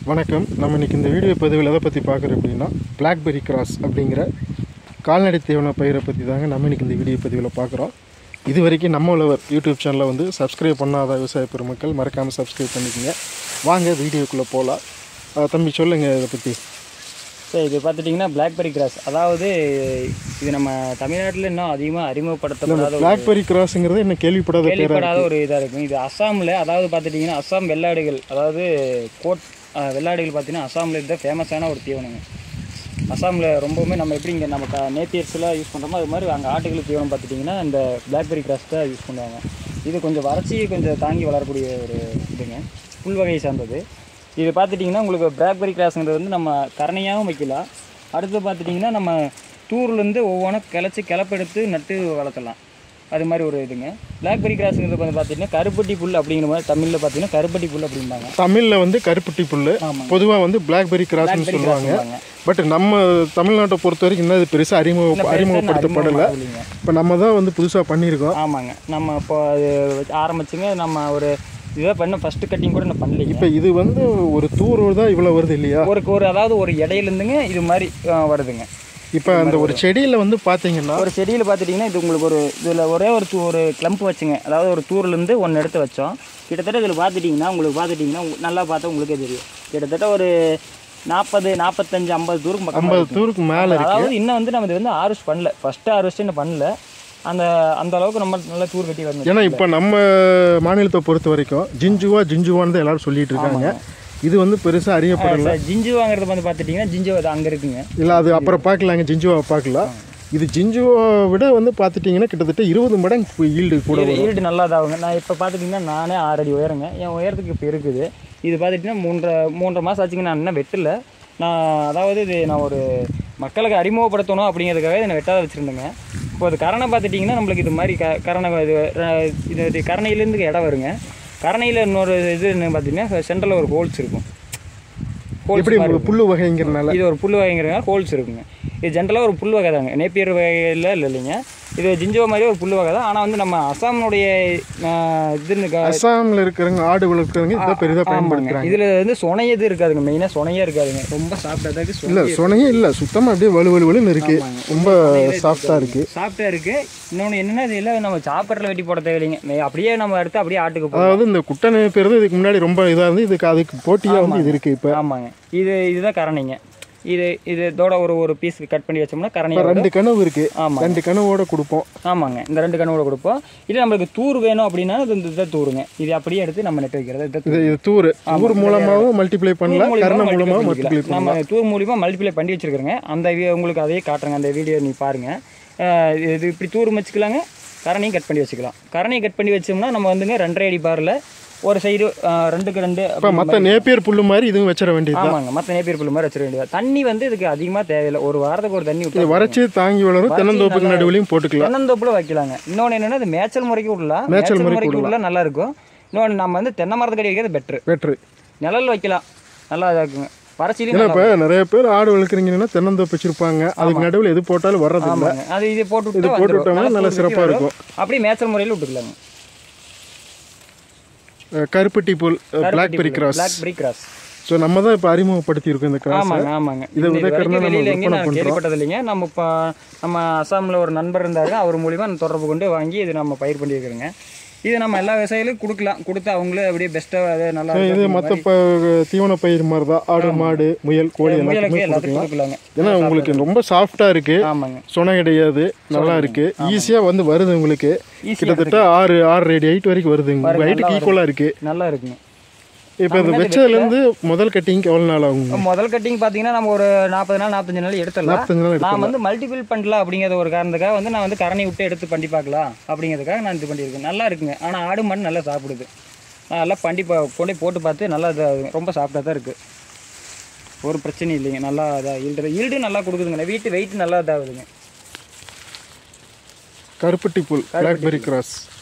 வணக்கம் நம்ம இன்னைக்கு இந்த வீடியோ பதிவில் எதை பற்றி பார்க்குறோம் அப்படின்னா பிளாக்பெரி கிராஸ் அப்படிங்கிற கால்நடை தீவன பயிரை பற்றி தாங்க நம்ம இன்னைக்கு இந்த வீடியோ பதிவில் பார்க்குறோம் இது வரைக்கும் நம்ம உழவர் யூடியூப் சேனலை வந்து சப்ஸ்கிரைப் பண்ணாத விவசாய பெருமக்கள் மறக்காமல் சப்ஸ்கிரைப் பண்ணிக்கோங்க வாங்க வீடியோக்குள்ளே போகலாம் அஹ் தம்பி சொல்லுங்கள் இதை பற்றி ஸோ இது பார்த்துட்டிங்கன்னா பிளாக்பெரி கிராஸ் அதாவது இது நம்ம தமிழ்நாட்டில் இன்னும் அதிகமாக அறிமுகப்படுத்தப்படாத ஒரு பிளாக்பெரி கிராஸுங்கிறது என்ன கேள்விப்படாத பேராக கேள்விப்படாத ஒரு இதாக இருக்கும் இது அஸ்ஸாமில் அதாவது பார்த்துட்டிங்கன்னா அஸ்ஸாம் வெள்ளாடுகள் அதாவது கோட் அஹ், வெள்ளாடுகள் பார்த்தீங்கன்னா அஸ்ஸாமில் இருந்த ஃபேமஸான ஒரு தீவனங்க அஸ்ஸாமில் ரொம்பவுமே நம்ம எப்படி இங்கே நம்ம க நேப்பியர்ஸ்லாம் யூஸ் பண்ணுறோமோ அது மாதிரி அங்கே ஆட்டுகளுக்கு தீவனம் பார்த்துட்டிங்கன்னா இந்த பிளாக்பெரி கிராஸ் தான் யூஸ் பண்ணுவாங்க இது கொஞ்சம் வறட்சி கொஞ்சம் தாங்கி வளரக்கூடிய ஒரு இதுங்க புல் வகையை சார்ந்தது இது பார்த்துட்டிங்கன்னா உங்களுக்கு பிளாக்பெரி கிராஸ்ங்கிறது வந்து நம்ம கரணையாகவும் வைக்கலாம் அடுத்து பார்த்துட்டிங்கன்னா நம்ம தூர்லேருந்து ஒவ்வொன்றும் கிளச்சி கிளப்பெடுத்து நட்டு வளர்த்தலாம் அது மாதிரி ஒரு இதுங்க பிளாக்பெரி கிராஸுங்கிறது வந்து பார்த்தீங்கன்னா கருப்பட்டி புல் அப்படிங்கிற மாதிரி தமிழில் பார்த்தீங்கன்னா கருப்பட்டி புல் அப்படிம்பாங்க தமிழில் வந்து கருப்பட்டி புல் ஆமாங்க பொதுவாக வந்து பிளாக்பெரி கிராஸ்னு Blackberry சொல்லுவாங்க grass சொல்லுவாங்க. பட் நம்ம தமிழ்நாட்டை பொறுத்த வரைக்கும் இன்னும் அது பெருசாக அறிமுக அறிமுகப்படுத்தப்படலை இல்லைங்க இப்போ நம்ம தான் வந்து புதுசாக பண்ணியிருக்கோம் ஆமாங்க நம்ம இப்போ அது வச்சு ஆரம்பிச்சுங்க நம்ம ஒரு இதை பண்ண ஃபஸ்ட்டு கட்டிங் கூட நான் பண்ணலைங்க இப்போ இது வந்து ஒரு தூர் தான் இவ்வளோ வருது இல்லையா ஒரு ஒரு அதாவது ஒரு இடையிலேருந்துங்க இது மாதிரி ஆ, வருதுங்க இப்போ அந்த ஒரு செடியில் வந்து பார்த்தீங்கன்னா ஒரு செடியில் பார்த்துட்டிங்கன்னா இது உங்களுக்கு ஒரு இதில் ஒரே ஒரு தூ ஒரு கிளம்ப் வச்சுங்க அதாவது ஒரு தூர்லேருந்து ஒன்று எடுத்து வச்சோம் கிட்டத்தட்ட இதில் பார்த்துட்டிங்கன்னா உங்களுக்கு பார்த்துட்டிங்கன்னா உங்க- நல்லா பார்த்தா உங்களுக்கே தெரியும் கிட்டத்தட்ட ஒரு நாற்பது நாற்பத்தஞ்சு ஐம்பது தூரம் பக்கம் ஐம்பது தூருக்கு மேலே இருக்கு அதாவது இன்னும் வந்து நம்ம இது வந்து ஹார்வெஸ்ட் பண்ணல ஃபஸ்ட்டு ஹார்வெஸ்ட் இன்னும் பண்ணல அந்த அந்த அளவுக்கு நம்ம நல்லா தூர் கட்டி வரணும் ஏன்னா இப்போ நம்ம மாநிலத்தை பொறுத்த வரைக்கும் ஜிஞ்சுவா ஜிஞ்சுவான்னு தான் எல்லாரும் சொல்லிட்டு இருக்காங்க இது வந்து பெருசாக அறியப்படலை சார் ஜிஞ்சு வாங்குறது வந்து பார்த்துட்டிங்கன்னா ஜிஞ்சு அது அங்கே இருக்குங்க இல்லை அது அப்புறம் பார்க்கலாங்க ஜிஞ்சுவாவை பார்க்கலாம் இது ஜிஞ்சுவை விட வந்து பார்த்துட்டிங்கன்னா கிட்டத்தட்ட இருபது மடங்கு ஈல்டு கூட வரும் ஈல்டு நல்லா இதாகுங்க நான் இப்போ பார்த்துட்டிங்கன்னா நானே ஆறு அடி உயரங்க என் உயரத்துக்கு இப்போ இருக்குது இது பார்த்துட்டிங்கன்னா மூன்றரை மூன்றரை மாதம் ஆச்சுங்க நான் இன்னும் வெட்டல நான் அதாவது இது நான் ஒரு மக்களுக்கு அறிமுகப்படுத்தணும் அப்படிங்கிறதுக்காக இதை நான் வெட்டாத வச்சுருந்தேங்க இப்போ அது கரணை பார்த்துட்டிங்கன்னா நம்மளுக்கு இது மாதிரி க கரணை இது அஹ், இது இது கரணையிலேருந்து இடம் வருங்க கரணையில் இன்னொரு இது என்ன பார்த்தீங்கன்னா சென்டரில் ஒரு ஹோல்ஸ் இருக்கும் holes எப்படி மாதிரி ஒரு புல்லு வகைங்கிறனால இது ஒரு புல் வகைங்கிறதுனால ஹோல்ஸ் இருக்குங்க இது ஜென்ரலாக ஒரு புல் வகை தாங்க நேப்பியர் வகையில் இல்லை இல்லைங்க இது ஜிஞ்சோ மாதிரி ஒரு புல் வகை தான் ஆனால் வந்து நம்ம அசாமுடைய ஆஹ், இதுன்னு க- அஸ்ஸாமில் இருக்கிறவங்க ஆடு வளர்க்குறவங்க இதை பெரிதாக ஆமாங்க பயன்படுத்துகிறாங்க இதில் வந்து சொனைய இது இருக்காதுங்க மெயினாக சொனையே இருக்காதுங்க ரொம்ப சாஃப்டாக தான் இருக்கு இல்லை சொனையே இல்லை சுத்தமாக அப்படியே வலு வலு வலுன்னு இருக்கு ஆமாங்க. ரொம்ப சாஃப்டாக இருக்கு சாஃப்டாக இருக்கு இன்னொன்று என்னன்னா இது எல்லாம் நம்ம சாப்பரில் வெட்டி போட தேவையில்லைங்க மே- அப்படியே நம்ம எடுத்து அப்படியே ஆட்டுக்கு போடலாம் அதாவது இந்த குட்டை பேர் இதுக்கு முன்னாடி ரொம்ப இதாக இருந்து இதுக்கு அதுக்கு போட்டியாக வந்து இது இருக்குது இப்போ ஆமாங்க இது இதுதான் கரணைங்க இது இது இதோட ஒரு ஒரு பீஸ் கட் பண்ணி வச்சோம்னா இப்போ கரணையோட ரெண்டு கனவு இருக்குது ஆமாங்க ரெண்டு கனவோட கொடுப்போம் ஆமாங்க இந்த ரெண்டு கண்ணோட கொடுப்போம் இல்லை நம்மளுக்கு தூர் வேணும் அப்படின்னா இது இந்த இதை தூருங்க இது அப்படியே எடுத்து நம்ம நெட் வைக்கிறது இதை இது இது தூர் தூர் மூலமாகவும் மல்டிப்ளை பண்ணலாம் கரண மூலமாகவும் மல்டிப்ளை பண்ணலாம் நம்ம தூர் மூலியமா மல்டிப்ளை பண்ணி வச்சிருக்கிறோங்க அந்த வி- உங்களுக்கு அதையே காட்டுறேங்க அந்த வீடியோ நீ பாருங்க அஹ் இது இப்படி தூர் வச்சுக்கலாங்க கரணையும் கட் பண்ணி வச்சுக்கலாம் கரணையும் கட் பண்ணி வச்சோம்னா நம்ம வந்துங்க ரெண்டரை அடி பாரில் ஒரு சைடு ரெண்டுக்கு ரெண்டு இப்போ மற்ற நேப்பியர் புல்லு மாதிரி இதுவும் வச்சிட வேண்டியது ஆமாங்க மற்ற நேப்பியர் புல் மாதிரி வச்சிட வேண்டியது தண்ணி வந்து இதுக்கு அதிகமாக தேவையில்லை ஒரு வாரத்துக்கு ஒரு தண்ணி இது விட்டு வறட்சி தாங்கி வளரும் தென்னந்தோப்புக்கு நடுவுலையும் போட்டுக்கலாம் தென்னந்தோப்புல வைக்கலாங்க இன்னொன்று என்னன்னா இது மேய்ச்சல் முறைக்கு விடலாம் மேய்ச்சல் முறைக்கு விடலாம் நல்லா இருக்கும் இன்னொன்று நம்ம வந்து தென்னை மரத்துக்கடி வைக்கிறது பெட்ரு பெட்ரு நிழல் வைக்கலாம் நல்லா இதாக இருக்குங்க வறட்சிலையும் ஏன்னா நல்லா இப்போ நிறைய பேர் ஆடு வளர்க்குறீங்கன்னா தென்னந்தோப்பு வச்சிருப்பாங்க அதுக்கு நடுவில் எது போட்டாலும் வர்றது இல்லை ஆமாங்க அது இது போட்டு இது விட்டா போட்டு வந்துரும். விட்டோம்னா நல்லா நல்லா தூர் சிறப்பா கட்டி இருக்கும். வரும். அப்படியே மேய்ச்சல் முறையில் விட்டுக்கலாங்க அஹ் கருப்பட்டி புல் blackberry grass black grass so நம்ம தான் இப்போ அறிமுகப்படுத்தி இருக்கோம் இந்த கிராஸ் ஆமாங்க ஆமாங்க இதை இது விதைக்கறதுனா வரைக்கும் நம்ம வெளியில எங்கேயும் விற்பனை நான் கேள்விப்பட்டது இல்லைங்க நம்ம இப்போ நம்ம அசாமில் ஒரு நண்பர் இருந்தாரு அவர் மூலிமா நான் தொடர்பு கொண்டு வாங்கி இது நம்ம பயிர் பண்ணியிருக்கிறோங்க இது நம்ம எல்லா விவசாயிகளுக்கும் கொடுக்கலாம் கொடுத்து அவங்களே அப்படியே பெஸ்ட்டாக அது நல்லா இது இருக்கும் மற்ற ப தீவன பயிர் மாதிரி தான் ஆடு மாடு முயல் கோழி முயலுக்கு எல்லாத்துக்குமே எல்லாத்துக்கும் கொடுக்கலாம் கொடுக்கலாங்க ஏன்னா உங்களுக்கு ரொம்ப சாஃப்டாக இருக்கு ஆமாங்க சொனை கிடையாது நல்லா இருக்கு ஈஸியாக வந்து வருது உங்களுக்கு ஈஸியாக கிட்டத்தட்ட ஆறு ஆறு அடி ஹைட் வரைக்கும் வருதுங்க உங்கள் ஹைட்டுக்கு ஈக்குவலாக இருக்கு நல்லா இருக்குங்க இப்போ இது வச்சதுலேருந்து முதல் கட்டிங்க்கு எவ்வளோ நாள் ஆகுங்க இப்போ முதல் கட்டிங் பார்த்தீங்கன்னா நம்ம ஒரு நாற்பது நாள் நாற்பத்தஞ்சு நாள் எடுத்துடலாம் நாற்பத்தஞ்சு நாள் நான் வந்து மல்டிபிள் பண்ணலாம் அப்படிங்கிற ஒரு காரணத்துக்காக வந்து நான் வந்து கரணை விட்டு எடுத்து பண்ணி பார்க்கலாம் அப்படிங்கிறதுக்காக நான் இது பண்ணியிருக்கேன் நல்லா இருக்குங்க ஆனால் ஆடு மண் நல்லா சாப்பிடுது நான் நல்லா பண்ணி பா கொண்டு போய் போட்டு பார்த்து நல்லா இதாக ரொம்ப சாப்பிட்டா தான் இருக்குது ஒரு பிரச்சனையும் இல்லைங்க நல்லா இதாக ஈல்டு ஈல்டு நல்லா கொடுக்குதுங்க வீட்டு வெயிட் நல்லா இதாகுதுங்க கருப்பட்டி புல் பிளாக்பெரி கிராஸ்